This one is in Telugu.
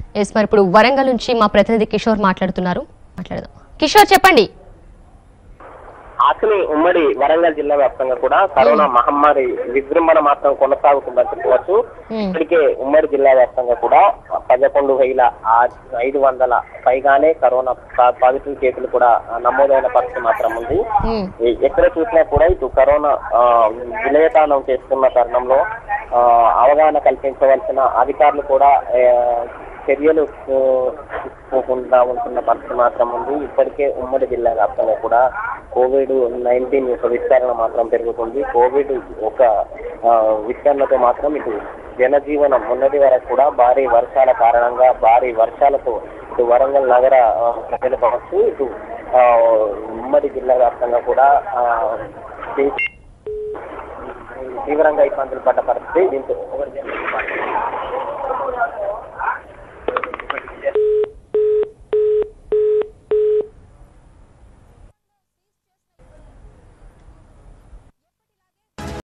ఎస్ మరి ఇప్పుడు వరంగల్ నుంచి మా ప్రతినిధి కిషోర్ మాట్లాడుతున్నారు మాట్లాడదాం కిషోర్ చెప్పండి అసలు ఉమ్మడి వరంగల్ జిల్లా వ్యాప్తంగా కూడా కరోనా మహమ్మారి విజృంభణ మాత్రం కొనసాగుతుందని చెప్పవచ్చు Hmm. ఇప్పటికే ఉమ్మడి జిల్లా వ్యాప్తంగా కూడా పదకొండు వేల ఆ- ఐదు వందల పైగానే కరోనా పా- పాజిటివ్ కేసులు కూడా నమోదైన పరిస్థితి మాత్రం ఉంది ఉమ్, ఎ- ఎక్కడ చూసినా కూడా ఇటు కరోనా ఆ, విలయతానం చేస్తున్న తరుణంలో ఆ, అవగాహన కల్పించవలసిన అధికారులు కూడా ఆ, చర్యలు ఆ, తీసుకోకుండా ఉంటున్న పరిస్థితి మాత్రం ఉంది ఇప్పటికే ఉమ్మడి జిల్లా వ్యాప్తంగా కూడా కోవిడ్ నైన్టీన్ యొక్క విస్తరణ మాత్రం పెరుగుతుంది కోవిడ్ ఒక ఆ, విస్తరణతో మాత్రం ఇటు జనజీవనం ఉన్నది వరకు కూడా భారీ వర్షాల కారణంగా భారీ వర్షాలతో ఇటు వరంగల్ నగర ఆ, ప్రజలు కావచ్చు ఇటు ఆ, ఉమ్మడి జిల్లా వ్యాప్తంగా కూడా ఆ, తీ- తీవ్రంగా ఇబ్బందులు పడ్డ పరిస్థితి దీంతో